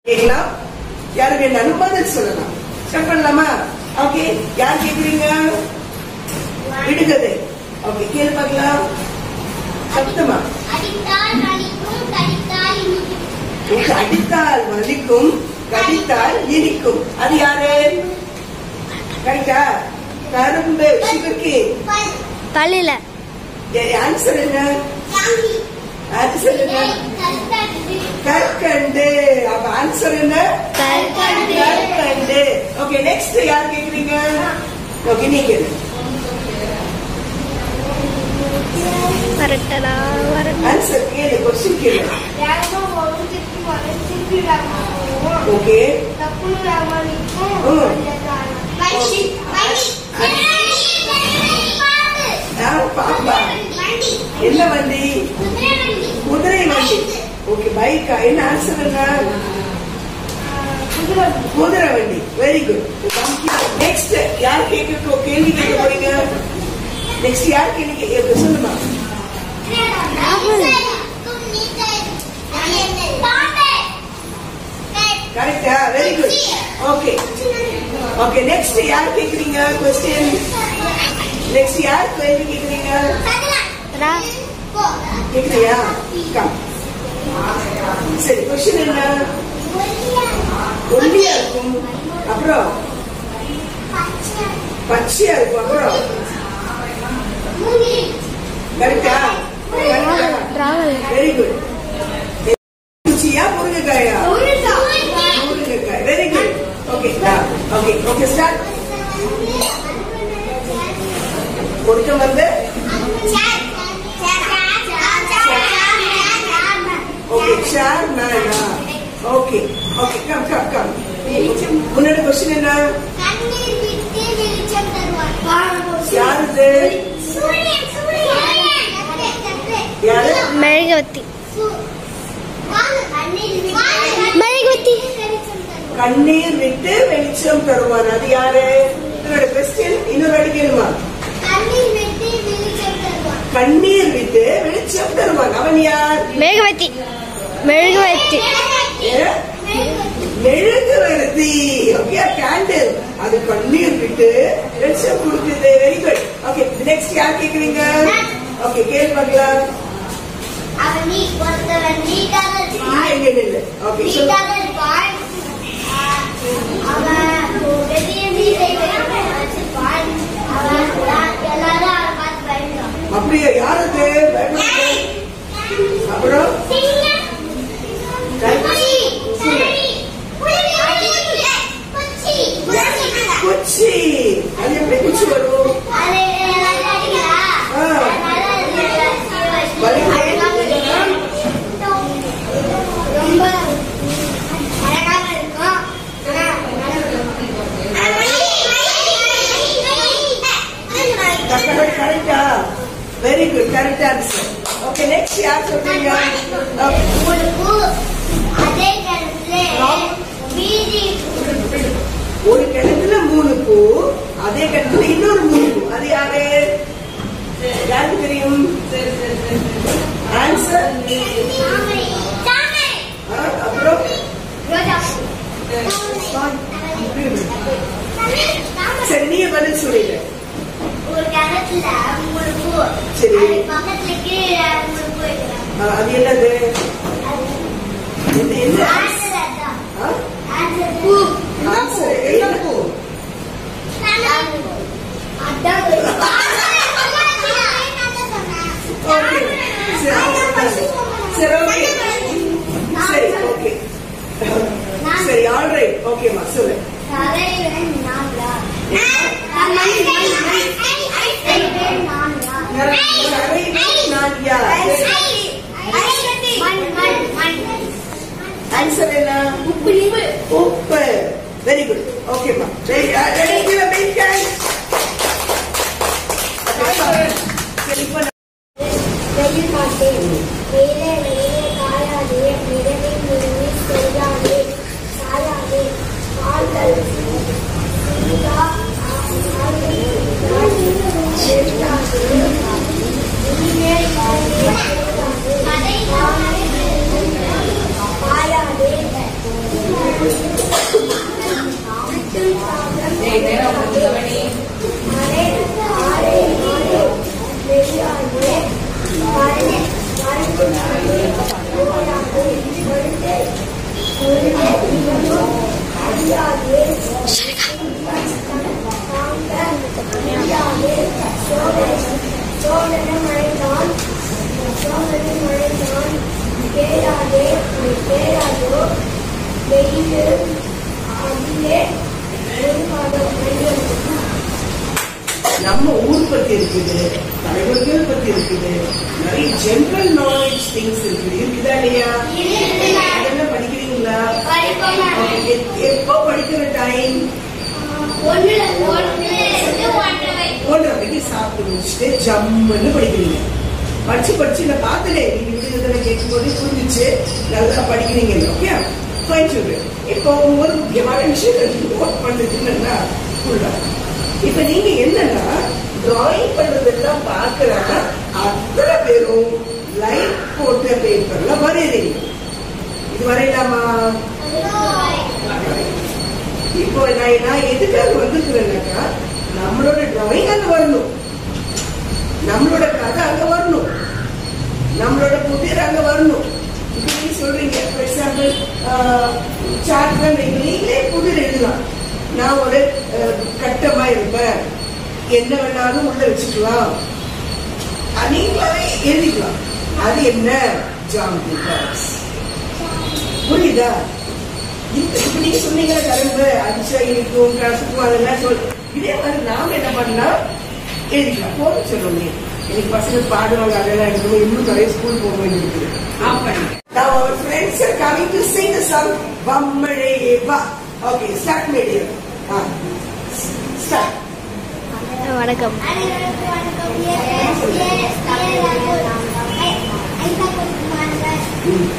கேட்கலாம் யாரு வேணாலும் பதில் சொல்லலாம் ஸ்டார்ட் பண்ணலாமா ஓகே யார் கேக்குறீங்க விடுகதை ஓகே கேள்வி பார்க்கலாம் சத்தமா அடித்தால் வலிக்கும் கடித்தால் இனிக்கும் உங்க அடித்தால் வலிக்கும் கடித்தால் இனிக்கும் அது யாரு கரெக்டா கரும்பு சுகர்கே பல் பல்லில ஆன்சர் என்ன சாமி ஆன்சர் என்ன கல்கண்டு கற்கண்டு அப்ப ஆன்சர் என்ன கற்கண்டு. கற்கண்டு ஓகே நெக்ஸ்ட் யார் கேக்குறீங்க ஓகே நீங்க வரட்டடா வரட்டா ஆன்சர் கேளு கொஸ்டின் கேளு வேகமா வரும் திருப்பி வரும் திருப்பி வேகமா வரும் ஓகே தப்புன்னு வேகமா நிற்கும் ம். வண்டி வண்டி யார் பாப்பா வண்டி என்ன வண்டி குதிரை வண்டி குதிரை வண்டி ஓகே பைக்கா என்ன ஆன்சர் என்ன குதிரை வண்டி குதிரை வண்டி வெரி குட் நெக்ஸ்ட் யார் கேட்க கேள்வி கேட்க போறீங்க நெக்ஸ்ட் யார் கேள்வி கேட்க சொல்லுமா கரெக்டா very good okay okay next யார் கேக்குறீங்க கொஸ்டின் நெக்ஸ்ட் யார் கேள்வி கேக்குறீங்க கேக்குறியா கம் சரி கொஸ்டின் என்ன ஒல்லியா இருக்கும் அப்புறம் பச்சையா இருக்கும் அப்புறம் கரெக்டா டிராவல் வெரி குட் பூச்சியா முருங்கைக்காயா முருங்கைக்காய் very good okay okay okay start ஒருத்தன் வந்து ஓகே ஷேர் மேனா okay okay come come come முன்னாடி கொஸ்டின் என்ன கண்ணீர் விட்டு வெளிச்சம் தருவார் யாருது சூரியன் சூரியன் கற்று, கற்று. யாரு மெழுகுவத்தி சு- வாங்க, கண்ணீர் விட்டு மெழுகுவத்தி. வெளிச்சம் தருவார். கண்ணீர் விட்டு வெளிச்சம் தருவான் அது யாரு இதனோட கொஸ்டின் இன்னொரு அடி கேளுமா கண்ணீர் விட்டு வெளிச்சம் தருவார். கண்ணீர் விட்டு வெளிச்சம் தருவான் அவன் யார் மெழுகுவத்தி மெழுகுவத்தி ஏ? மெழுகுவர்த்தி ஓகே கேண்டில் அது கண்ணீர் விட்டு வெளிச்சம் கொடுக்குது வெரி குட் ஓகே நெக்ஸ்ட் யார் கேக்குறீங்க ஓகே கேள்வி பார்க்கலாம் அவன் நீ ஒருத்தவன் நீட்டாக இருப்பான். எங்க நில்லு ஓகே சொல்லு நீட்டாக இருப்பான். ஆஹ், அவன் பெரிய மீசை வச்சிருப்பான். அவன் எல்லாரும் அவனை பார்த்து பயப்படுவான். அப்படியா யாருக்கு பயப்படுறது? அப்புறம் சிங்கம், புலி, சொல்லு. கரடி, புலி, பூச்சி, பூச்சி. குச்சி அது எப்படி குச்சி வரும் அது எல்லாரும் அடிக்கிறா. ஆ. அதனால அது வலிக்குது. ரொம்ப அழகாக இருக்கும் ஆனா கரெக்டா very good correct answer okay next யார் சொல்றீங்க Okay. ஒரு பூ அதே கிணத்துல மீதி ஒரு கிணத்துல மூணு பூ அதே கிணத்துல இன்னொரு மூணு பூ அது யாரு யாருக்கு தெரியும் ஆன்சர் தாமரை தாமரை அப்புறம் ரோஜா சரி நீ பதில் சொல்லிடு ஒரு கிணத்துல மூணு பூ சரி. அது பக்கத்துல கீழே மூணு பூ வைக்கிறாங்க ஆ, அது என்னது என்ன என்ன ஆன்சர் அதான் ஆ? ஆன்சர் பூ Answer என்ன பூ அதான் ஓகே சரி சரி ஓகே சரி ஓகே சரி ஆல்ரைட் ஓகேம்மா சொல்லு நான் யார் ஆன்சர் என்ன உப்பு வெரி குட் ஓகேம்மா ready ready give a big hand இப்போ வெயில் மாட்டேன் வெயிலே வெயிலே காயாதே நிறவே நிறவே செய்யாதே சாயாதே கால்கள் சீதா ஆசாதே எழுதாதே இனிமேல் காயாதே காயாதே ஓகே நேரா உட்காந்து கவனி நம்ம ஊர் பத்தி இருக்குது தலைவர்கள் பத்தி இருக்குது நிறைய ஜெனரல் நாலேஜ் திங்ஸ் இருக்குது இருக்குதா இல்லையா அதெல்லாம் படிக்கிறீங்களா Okay, எப்- எப்போ படிக்கிற டைம் ஒன்றரைக்கு சாப்பிட்டு முடிச்சுட்டு ஜம்முன்னு படிக்கிறீங்க படிச்சு படிச்சு நான் பார்த்தனே நீங்க விடுதலை கேட்கும்போது புரிஞ்சிச்சு நல்லா படிக்கிறீங்க ஓகே ஃபைன் சொல்றேன் இப்போ ஒரு முக்கியமான விஷயத்தை நோட் பண்ணுறது என்னன்னா ஃபுல்லா இப்ப நீங்க என்னன்னா டிராயிங் பண்றதெல்லாம் பார்க்கறாங்க அத்தனை பேரும் லைட் போட்ட பேப்பர்ல வரையறீங்க இது வரையலாமா இப்போ நான் நான் எதுக்காக வந்துருக்கிறேன்னாக்கா நம்மளோட டிராயிங் அங்க வரணும் நம்மளோட கதை அங்க வரணும் நம்மளோட புதிர் அங்க வரணும் இப்ப நீங்க சொல்றீங்க ஃபார் எக்ஸாம்பிள் சார்ட்ல நீங்களே புதிர் எழுதலாம் நான் ஒரு அஹ், கட்டமா இருப்பேன் என்ன வேணாலும் உள்ள வச்சுக்கலாம் அது நீங்களாவே எழுதிக்கலாம் அது என்ன ஜாமெட்ரி பாக்ஸ் புரியுதா இப்ப இப்ப நீங்க சொன்னீங்க கரும்பு அடிச்சா இருக்கும் கசக்கும் அதெல்லாம் சொல் இதே மாதிரி நாம என்ன பண்ணலாம் எழுதிக்கலாம் போக சொல்லுங்க எனக்கு பசங்க பாடுவாங்க அதெல்லாம் எடுக்கணும் இன்னும் நிறைய ஸ்கூல் போக வேண்டியது ஆஃப் பண்ணி Now our friends are coming to sing the song Vammale Va. Okay, start medium. Ah. Start. வணக்கம் Mm.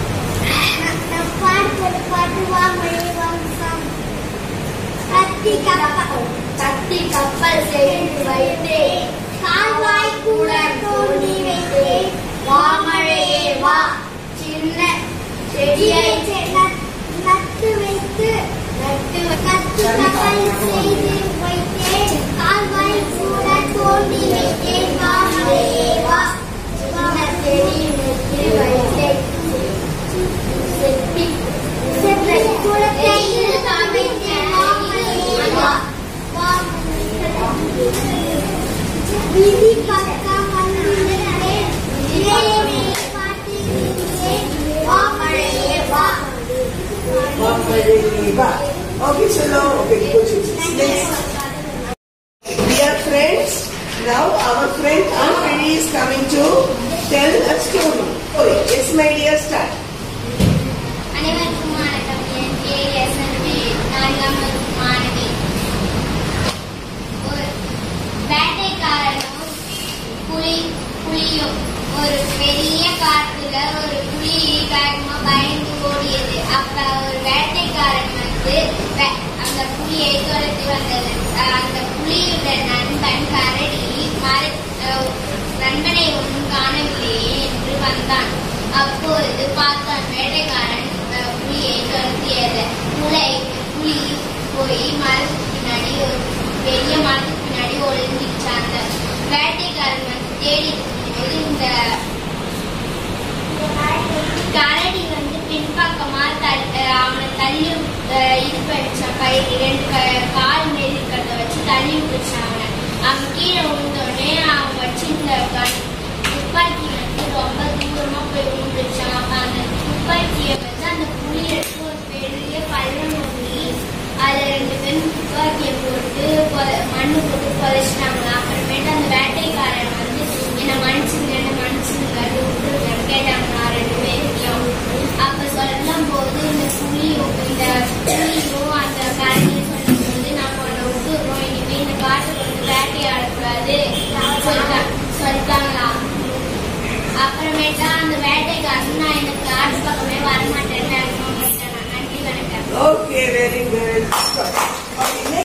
கத்தி கப்பல் செய்து வைத்தே கால்வாய் கூட தோண்டி வைத்தே வாமழையே வா சின்ன செடியை நட்டு வைத்து நட்டு கத்தி கப்பல் செய்து வைத்தே கால்வாய் கூட தோண்டி வைத்தே வாமழையே வா சின்ன செடி நட்டு வைத்தே செட்டி செட்டி குளத்தையில் காமித்தே வாமழையே வா விதி பக்கம் வந்திருந்தே இளையமே பார்த்திருந்தேன் வாமழையே வா Vammale Va. Okay, so now, okay, go to next. Dear friends, now our friend Anpini is coming to tell a story. Story. Yes, my dear, start. அனைவருக்கும் வணக்கம் என் பேர் எஸ்என்பி நான்காம் வகுப்பு மாணவி ஒரு வேட்டைக்காரனும் புலி புலியும் ஒரு பெரிய காட்டுல ஒரு புலி வேகமா பயந்து ஓடியது அப்ப ஒரு வேட்டைக்காரன் வந்து வே- அந்த புலியை துரத்தி வந்தது அஹ் அந்த புலியோட நண்பன் கரடி மர அஹ் நண்பனை ஒன்றும் காணவில்லையே என்று வந்தான் அப்பொழுது பார்த்தான் வேட்டைக்காரன் அஹ், புலியை துரத்தியது புலை புலி போய் மரத்துக்கு பின்னாடி ஒரு பெரிய மரத்துக்கு பின்னாடி ஒளிஞ்சிச்சு அந்த வேட்டைக்காரன் வந்து தேடி இருக்கும்போது இந்த கரடி வந்து பின்பக்கமா தள்- அஹ், அவனை தள்ளி அஹ், இது பண்ணிச்சான் கை ரெண்டு க- கால் மேல் இருக்கிறத வச்சு தள்ளி விட்டுச்சான் அவனை அவன் கீழே விழுந்தோடனே அவன் வச்சிருந்த கன் துப்பாக்கி வந்து ரொம்ப தூரமா போய் விழுந்துச்சான் அப்ப அந்த துப்பாக்கியை வந்து அந்த புலி எடுத்து ஒரு பெரிய பள்ளம் ஊறி அதுல ரெண்டு பேரும் துப்பாக்கியை போட்டு பொ- மண்ணு போட்டு புதைச்சிட்டாங்க அப்புறமேட்டு அந்த வேட்டைக்காரன் வந்து என்ன மன்னிச்சுங்க என்ன மன்னிச்சுங்க விட்டுருங்கன்னு கேட்டாங்க ரெண்டு பேருக்கும் அப்ப சொல்லும் போது இந்த புலியும் இந்த புலியும் அந்த கரணியும் சொல்லும் போது நம்ம உன்னை விட்டுறோம் இனிமே இந்த காட்டுல வந்து வேட்டையாடக்கூடாது சொல்லிட்டாங்க சொல்லிட்டாங்களாம் அப்புறமேட்டா அந்த வேட்டைக்காரன் நான் இந்த காட்டு பக்கமே வரமாட்டேன்னு வேகமா போயிட்டேன் நன்றி வணக்கம் Okay, very good.